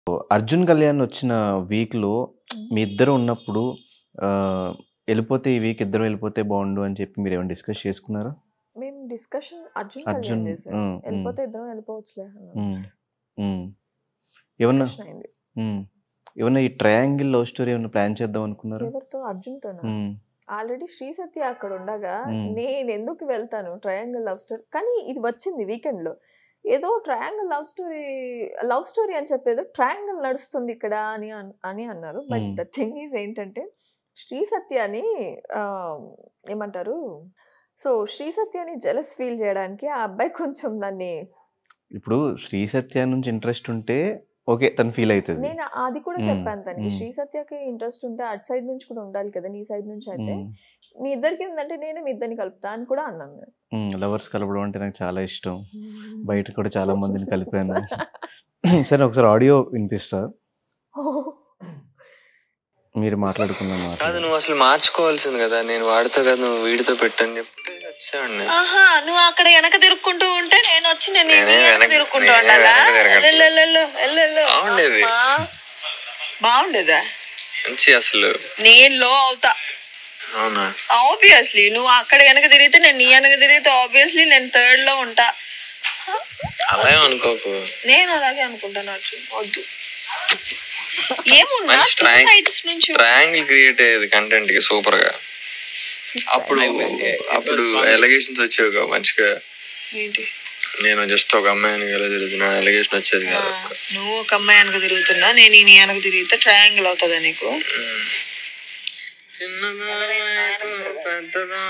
అర్జున్ కళ్యాణ్ వచ్చిన వీక్‌లో మీ ఇద్దరు ఉన్నప్పుడు ఆహ్, ఎళ్ళిపోతే ఈ వీక్ ఇద్దరం ఎళ్ళిపోతే బావుండు అని చెప్పి మీరేమైనా డిస్కస్ చేసుకున్నారా? మేము డిస్కషన్ అర్జున్ కళ్యాణ్ అర్జున్ చేసాడు. హ్మ్. హ్మ్. ఎళ్ళిపోతే ఇద్దరం ఎళ్ళిపోవచ్చులే అన్నాడు. హ్మ్. హ్మ్. ఏమన్నా డిస్కషన్ అయింది. హ్మ్. ఏమన్నా ఈ ట్రయాంగిల్ లవ్ స్టోరీ ఏమన్నా ప్లాన్ చేద్దాం అనుకున్నారా? ఎవరితో? అర్జున్‌తోనా? హ్మ్. ఆల్రెడీ శ్రీ సత్య అక్కడ ఉండగా హ్మ్. నేనెందుకు వెళ్తాను ట్రయాంగిల్ లవ్ స్టోరీ కానీ ఇది వచ్చింది వీకెండ్‌లో. ఏదో triangle love story love story అని చెప్పి ఏదో ట్రయాంగిల్ నడుస్తుంది ఇక్కడ అని అన్ అని అన్నారు. బట్ హ్మ్. ద థింగ్ ఈజ్ ఏంటంటే శ్రీ సత్యని ఆహ్, ఏమంటారు? సో శ్రీ సత్యని జెలస్ ఫీల్ చేయడానికి ఆ అబ్బాయి కొంచెం నన్ని ఇప్పుడు శ్రీ సత్య నుంచి ఇంట్రెస్ట్ ఉంటే ఓకే. తను ఫీల్ అయితది. నేను అది కూడా హ్మ్. చెప్పాను తనకి. హ్మ్. శ్రీ సత్యకి ఇంట్రెస్ట్ ఉంటే అటు సైడ్ నుంచి కూడా ఉండాలి కదా! నీ సైడ్ నుంచి అయితే. హ్మ్. మీ ఇద్దరికి ఉందంటే నేనే మీ ఇద్దరిని కలుపుతా అని కూడా అన్నాను నేను. హ్మ్. లవర్స్ కలవడం అంటే నాకు చాలా ఇష్టం. బయట కూడా చాలా మందిని కలిపాను. సరే ఒకసారి ఆడియో వినిపిస్తా. మీరు మాట్లాడుకున్న కాదు మాటలు. నువ్వు అసలు మార్చుకోవాల్సింది కదా నేను వాడితో కదా నువ్వు వీడితో పెట్టని చెప్తే వచ్చాడు నేను ఆహా నువ్వు అక్కడ వెనక తిరుక్కుంటూ ఉంటే నేను వచ్చి నేను నీ నేనే వెనక వెనక- తిరుక్కుంటూ నేనే ఉండాలా వెనక తిరగట్లేదు. ఎల్లెల్లెల్లు, ఎల్లెల్లు. బాగుండేది. అమ్మా. బాగుండేదా మంచి అసలు నేను లో అవుతా అవునా ఆబ్వియస్లీ నువ్వు అక్కడ వెనక తిరిగితే నేను నీ వెనక తిరిగితే ఆబ్వియస్లీ నేను థర్డ్ లో ఉంటా అలా అనుకోకు నేను అలాగే అనుకుంటాను అర్జున్ వద్దు ఏమున్నా మంచి టూ ట్రయాంగ్- సైడ్స్ నుంచి ట్రయాంగిల్ క్రియేట్ అయ్యేది కంటెంట్ కి సూపర్ గా అప్పుడు అప్పుడు ఎలిగేషన్స్ వచ్చేవి కదా మంచిగా ఏంటి నేను జస్ట్ ఒక అమ్మాయిని ఎలా తిరుగుతున్నా ఎలిగేషన్ వచ్చేది ఆ, కదా నువ్వు ఒక అమ్మాయి వెనక తిరుగుతున్నా నేను ఈ నీ వెనక తిరిగితే ట్రయాంగిల్ అవుతుందా నీకు చిన్నదా పెద్దదా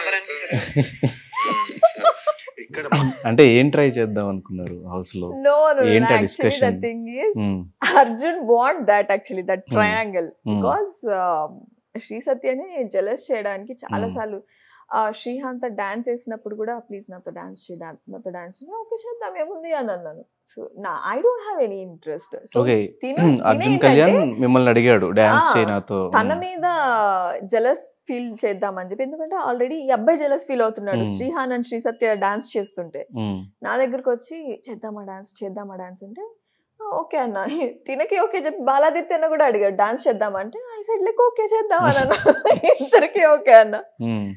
ఇక్కడ అంటే ఏం ట్రై చేద్దాం అనుకున్నారు హౌస్ లో? No, no, no. ఏంటి ఆ Actually, the discussion? thing is, హ్మ్. Arjun want that actually, that Hmm. triangle. Hmm. Because uh, Sri సత్యని జెలస్ చేయడానికి చాలా Hmm. సార్లు శ్రీహాంత్ డాన్స్ వేసినప్పుడు కూడా ప్లీజ్ నాతో డాన్స్ చేయి డా- నాతో డాన్స్ ఓకే చేద్దాం ఏముంది అని అన్నాను సో నా I don't have any interest so okay. తిను అర్జున్ కళ్యాణ్ మిమ్మల్ని అడిగాడు డాన్స్ ఆ, చేయి నాతో. తన హ్మ్. మీద జెలస్ ఫీల్ చేద్దామని చెప్పి ఎందుకంటే ఆల్రెడీ ఈ అబ్బాయి జెలస్ ఫీల్ అవుతున్నాడు Hmm. Shrihan and Sri Satya dance చేస్తుంటే హ్మ్. నా దగ్గరకు వచ్చి చేద్దామా డాన్స్ చేద్దామా డాన్స్ అంటే "ఆ, ఓకే అన్న తినకి ఓకే చెప్పి బాలాదిత్య అన్న కూడా అడిగాడు డాన్స్ చేద్దామా అంటే ఐ సైడ్ లెక్క ఓకే చేద్దాం అన్న ఇద్దరికి ఓకే అన్న హ్మ్.